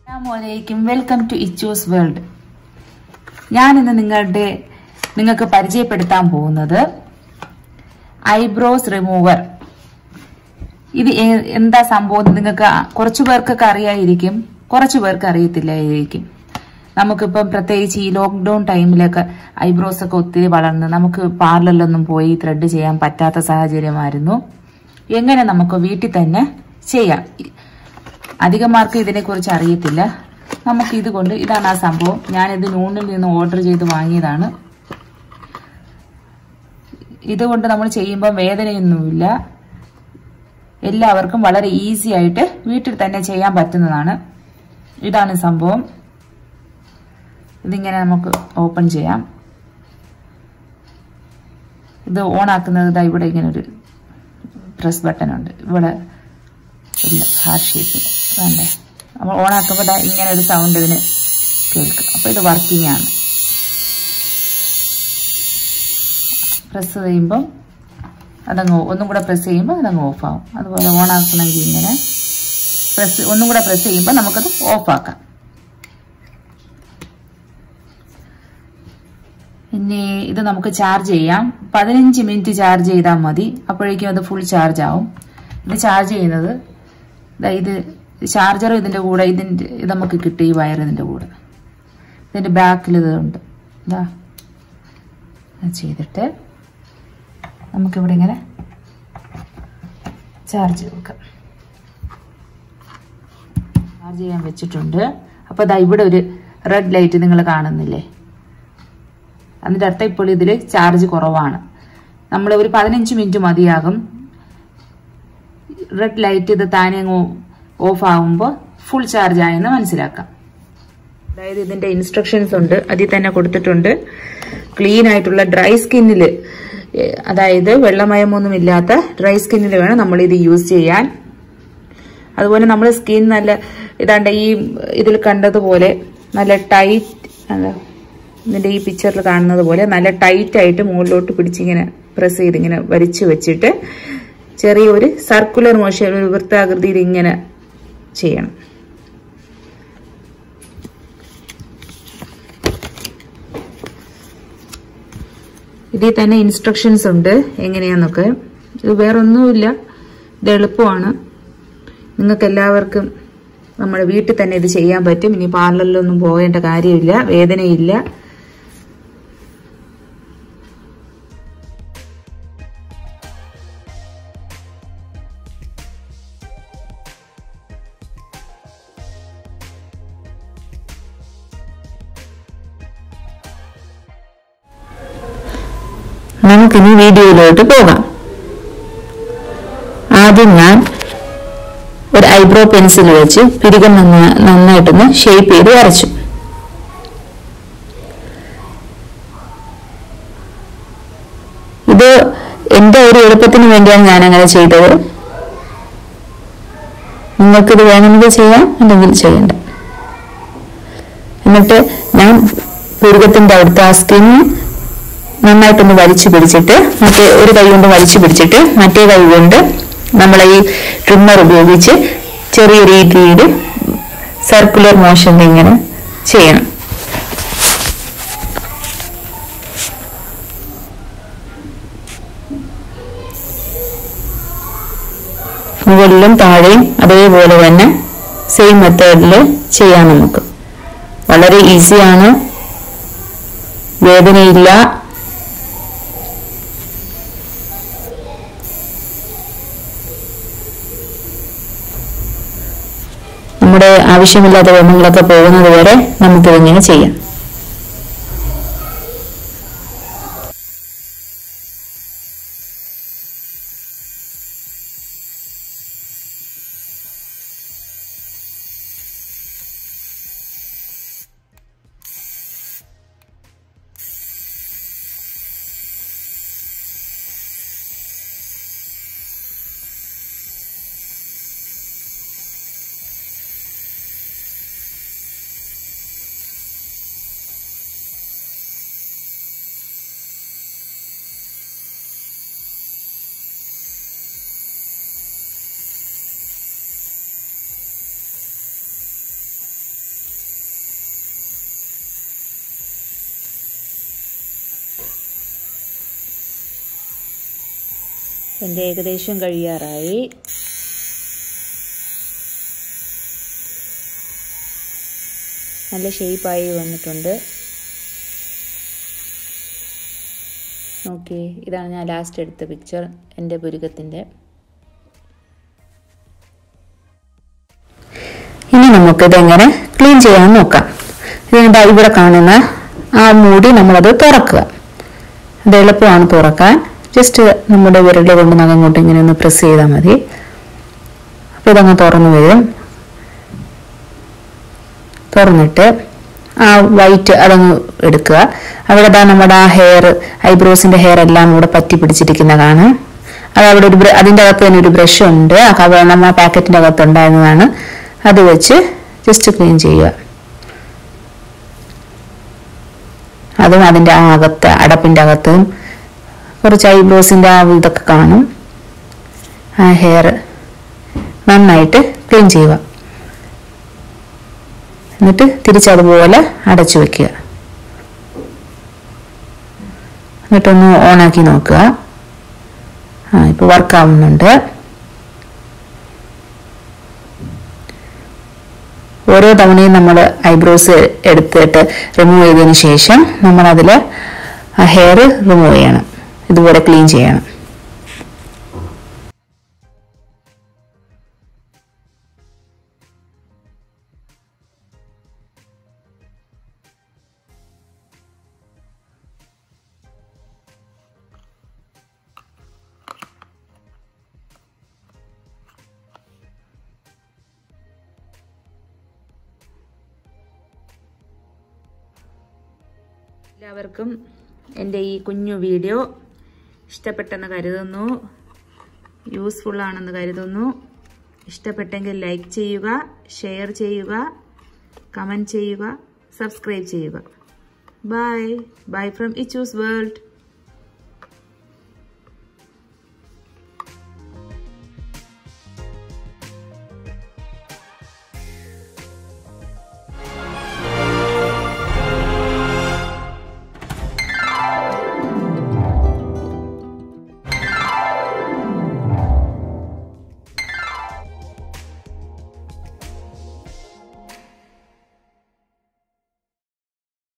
അസ്സാമലൈക്കും welcome to Ichu's world ഞാൻ ഇന്ന് നിങ്ങളുടെ നിങ്ങൾക്ക് പരിചയപ്പെടുത്താൻ പോകുന്നത് ഐബ്രോസ് റിമൂവർ ഇത് എ- എന്താ സംഭവം എന്ന് നിങ്ങൾക്ക് കുറച്ചു പേർക്കൊക്കെ അറിയായിരിക്കും കുറച്ചു പേർക്ക് അറിയത്തില്ലായിരിക്കും നമുക്കിപ്പം പ്രത്യേകിച്ച് ഈ ലോക്ക്ഡൌൺ ടൈമിലൊക്കെ ഐബ്രോസ് ഒക്കെ ഒത്തിരി വളർന്ന് നമുക്ക് പാർലറിലൊന്നും പോയി ത്രെഡ് ചെയ്യാൻ പറ്റാത്ത സാഹചര്യമായിരുന്നു എങ്ങനെ നമുക്ക് വീട്ടിൽ തന്നെ ചെയ്യാം അധികമാർക്കും ഇതിനെക്കുറിച്ച് അറിയത്തില്ല നമുക്ക് ഇതുകൊണ്ട് ഇതാണ് ആ സംഭവം ഞാനിത് നൂണിൽ നിന്ന് ഓർഡർ ചെയ്ത് വാങ്ങിയതാണ് ഇതുകൊണ്ട് നമ്മൾ ചെയ്യുമ്പോൾ വേദനയൊന്നുമില്ല എല്ലാവർക്കും വളരെ ഈസി ആയിട്ട് വീട്ടിൽ തന്നെ ചെയ്യാൻ പറ്റുന്നതാണ് ഇതാണ് സംഭവം ഇതിങ്ങനെ നമുക്ക് ഓപ്പൺ ചെയ്യാം ഇത് ഓൺ ആക്കുന്നത് ഇതാ ഇവിടെ ഇങ്ങനെ ഒരു പ്രസ് ബട്ടൺ ഉണ്ട് ഇവിടെ ഇല്ല ഹാർട്ട് ഷേപ്പിൽ വേണ്ടേ നമ്മൾ ഓൺ ആക്കുമ്പോൾ ദാ ഇങ്ങനെ ഒരു സൗണ്ട് ഇതിന് കേൾക്കും അപ്പോൾ ഇത് വർക്കിംഗ് ആണ് പ്രസ് ചെയ്യുമ്പം അതങ്ങ് ഒന്നും കൂടെ പ്രസ് ചെയ്യുമ്പോൾ അതങ്ങ് ഓഫ് ആവും അതുപോലെ ഓൺ ആക്കണമെങ്കിൽ ഇങ്ങനെ പ്രസ് ഒന്നും കൂടെ പ്രസ് ചെയ്യുമ്പോൾ നമുക്കത് ഓഫ് ആക്കാം ഇനി ഇത് നമുക്ക് ചാർജ് ചെയ്യാം പതിനഞ്ച് മിനിറ്റ് ചാർജ് ചെയ്താൽ മതി അപ്പോഴേക്കും അത് ഫുൾ ചാർജ് ആവും ഇത് ചാർജ് ചെയ്യുന്നത് ദാ ഇത് ചാർജർ ഇതിന്റെ കൂടെ ഇതിന്റെ ഇത് നമുക്ക് കിട്ടി ഈ വയർ ഇതിന്റെ കൂടെ ഇതിന്റെ ബാക്കിൽ ഇത് ഉണ്ട് ഇതാ അത് ചെയ്തിട്ട് നമുക്കിവിടെ ഇങ്ങനെ ചാർജ് വെക്കാം ചാർജ് ചെയ്യാൻ വെച്ചിട്ടുണ്ട് അപ്പൊ ദാ ഇവിടെ ഒരു റെഡ് ലൈറ്റ് നിങ്ങൾ കാണുന്നില്ലേ അതിന്റെ അർത്ഥം ഇപ്പോൾ ഇതിൽ ചാർജ് കുറവാണ് നമ്മൾ ഒരു പതിനഞ്ച് മിനിറ്റ് മതിയാകും റെഡ് ലൈറ്റ് ഇത് താനെ അങ്ങ് ഓഫ് ആകുമ്പോൾ ഫുൾ ചാർജ് ആയെന്ന് മനസ്സിലാക്കാം അതായത് ഇതിന്റെ ഇൻസ്ട്രക്ഷൻസ് ഉണ്ട് അതിൽ തന്നെ കൊടുത്തിട്ടുണ്ട് ക്ലീൻ ആയിട്ടുള്ള ഡ്രൈ സ്കിന്നിൽ അതായത് വെള്ളമയമൊന്നും ഇല്ലാത്ത ഡ്രൈ സ്കിന്നിൽ വേണം നമ്മൾ ഇത് യൂസ് ചെയ്യാൻ അതുപോലെ നമ്മുടെ സ്കിൻ നല്ല ഇതാണ്ട് ഈ ഇതിൽ കണ്ടതുപോലെ നല്ല ടൈറ്റ് ഇതിന്റെ ഈ പിക്ചറിൽ കാണുന്നത് പോലെ നല്ല ടൈറ്റ് ആയിട്ട് മുകളിലോട്ട് പിടിച്ചിങ്ങനെ പ്രസ് ചെയ്ത് ഇങ്ങനെ വലിച്ചു വെച്ചിട്ട് ചെറിയൊരു സർക്കുലർ മോഷൻ ഒരു വൃത്താകൃതിയിൽ ഇങ്ങനെ ചെയ്യണം ഇതിൽ തന്നെ ഇൻസ്ട്രക്ഷൻസ് ഉണ്ട് എങ്ങനെയാന്നൊക്കെ ഇത് വേറൊന്നുമില്ല ഇത് എളുപ്പമാണ് നിങ്ങൾക്ക് എല്ലാവർക്കും നമ്മുടെ വീട്ടിൽ തന്നെ ഇത് ചെയ്യാൻ പറ്റും ഇനി പാർലറിലൊന്നും പോകേണ്ട കാര്യമില്ല വേദനയില്ല നമുക്കിനി വീഡിയോയിലോട്ട് പോകാം ആദ്യം ഞാൻ ഒരു ഐബ്രോ പെൻസിൽ വെച്ച് പിരികം നന്ന- നന്നായിട്ടൊന്ന് ഷേപ്പ് ചെയ്ത് വരച്ചു ഇത് എന്റെ ഒരു എളുപ്പത്തിന് വേണ്ടിയാണ് ഞാൻ അങ്ങനെ ചെയ്തത് നിങ്ങൾക്കിത് വേണമെങ്കിൽ ചെയ്യാം അല്ലെങ്കിൽ ചെയ്യണ്ട എന്നിട്ട് ഞാൻ പുരുകത്തിന്റെ അവിടുത്തെ ആ സ്കിൻ നന്നായിട്ടൊന്ന് വലിച്ചു പിടിച്ചിട്ട് മറ്റേ ഒരു കൈ കൊണ്ട് വലിച്ചു പിടിച്ചിട്ട് മറ്റേ കൈ കൊണ്ട് നമ്മൾ ഈ ട്രിമ്മർ ഉപയോഗിച്ച് ചെറിയ രീതിയിൽ സർക്കുലർ മോഷൻ ഇങ്ങനെ ചെയ്യണം മുകളിലും താഴെയും അതേപോലെ തന്നെ സെയിം മെത്തേഡിൽ ചെയ്യാം നമുക്ക് വളരെ ഈസിയാണ് വേദനയില്ല നമ്മുടെ ആവശ്യമില്ലാത്ത ബന്ധങ്ങളൊക്കെ പോകുന്നത് വരെ നമുക്കിതിങ്ങനെ ചെയ്യാം എൻ്റെ ഏകദേശം കഴിയാറായി നല്ല ഷേപ്പായി വന്നിട്ടുണ്ട് ഓക്കെ ഇതാണ് ഞാൻ ലാസ്റ്റ് എടുത്ത പിക്ചർ എൻ്റെ പുരുകത്തിൻ്റെ ഇനി നമുക്കിതെങ്ങനെ ക്ലീൻ ചെയ്യാൻ നോക്കാം ഇതിന് ഇവിടെ കാണുന്ന ആ മൂടി നമ്മളത് തുറക്കുക അത് എളുപ്പമാണ് തുറക്കാൻ ജസ്റ്റ് നമ്മുടെ വിരൽ കൊണ്ട് നഖം ഇങ്ങനെ ഒന്ന് പ്രസ് ചെയ്താൽ മതി അപ്പോൾ ഇതങ്ങ് തുറന്നു വരും തുറന്നിട്ട് ആ വൈറ്റ് അതങ്ങ് എടുക്കുക അവിടെ ദാ നമ്മുടെ ആ ഹെയർ ഐബ്രോസിന്റെ ഹെയർ എല്ലാം ഇവിടെ പറ്റി പിടിച്ചിരിക്കുന്ന കാണാം അത് അവിടെ ഒരു അതിൻ്റെ അകത്ത് തന്നെ ഒരു ബ്രഷ് ഉണ്ട് നമ്മൾ പാക്കറ്റിൻ്റെ അകത്ത് ഉണ്ടായിരുന്നതാണ് അത് വെച്ച് ജസ്റ്റ് ക്ലീൻ ചെയ്യുക അതും അതിൻ്റെ ആ അകത്ത് അടപ്പിൻ്റെ അകത്തും കുറച്ച് ഐബ്രോസിൻ്റെ ആ ഇതൊക്കെ കാണും ആ ഹെയർ നന്നായിട്ട് ക്ലീൻ ചെയ്യുക എന്നിട്ട് തിരിച്ചതുപോലെ അടച്ചു വെക്കുക എന്നിട്ടൊന്ന് ഓണാക്കി നോക്കുക ആ ഇപ്പോൾ വർക്ക് ആവുന്നുണ്ട് ഓരോ തവണയും നമ്മൾ ഐബ്രോസ് എടുത്തിട്ട് റിമൂവ് ചെയ്തതിന് ശേഷം നമ്മൾ അതിൽ ആ ഹെയർ റിമൂവ് ചെയ്യണം ഇതുപോലെ ക്ലീൻ ചെയ്യണം എല്ലാവർക്കും എൻ്റെ ഈ കുഞ്ഞു വീഡിയോ ഇഷ്ടപ്പെട്ടെന്ന് കരുതുന്നു യൂസ്ഫുൾ ആണെന്ന് കരുതുന്നു ഇഷ്ടപ്പെട്ടെങ്കിൽ ലൈക്ക് ചെയ്യുക ഷെയർ ചെയ്യുക കമൻറ്റ് ചെയ്യുക സബ്സ്ക്രൈബ് ചെയ്യുക bye bye from Ichu's world